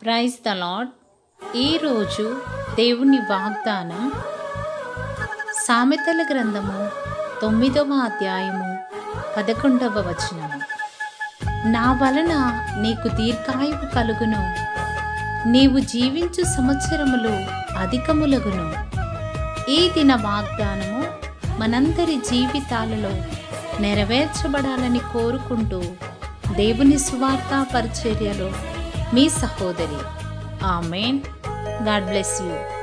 praise the lord ఈరోజు దేవుని వాగ్దానం సామెతల గ్రంథము తొమ్మిదవ అధ్యాయము పదకొండవ వచనము నా వలన నీకు దీర్ఘాయువు కలుగును నీవు జీవించు సంవత్సరములు అధికములగును ఈ దిన వాగ్దానము మనందరి జీవితాలలో నెరవేర్చబడాలని కోరుకుంటూ దేవుని సువార్త పరిచర్యలో మీ సహోదరి ఆమెన్ గాడ్ బ్లెస్ యూ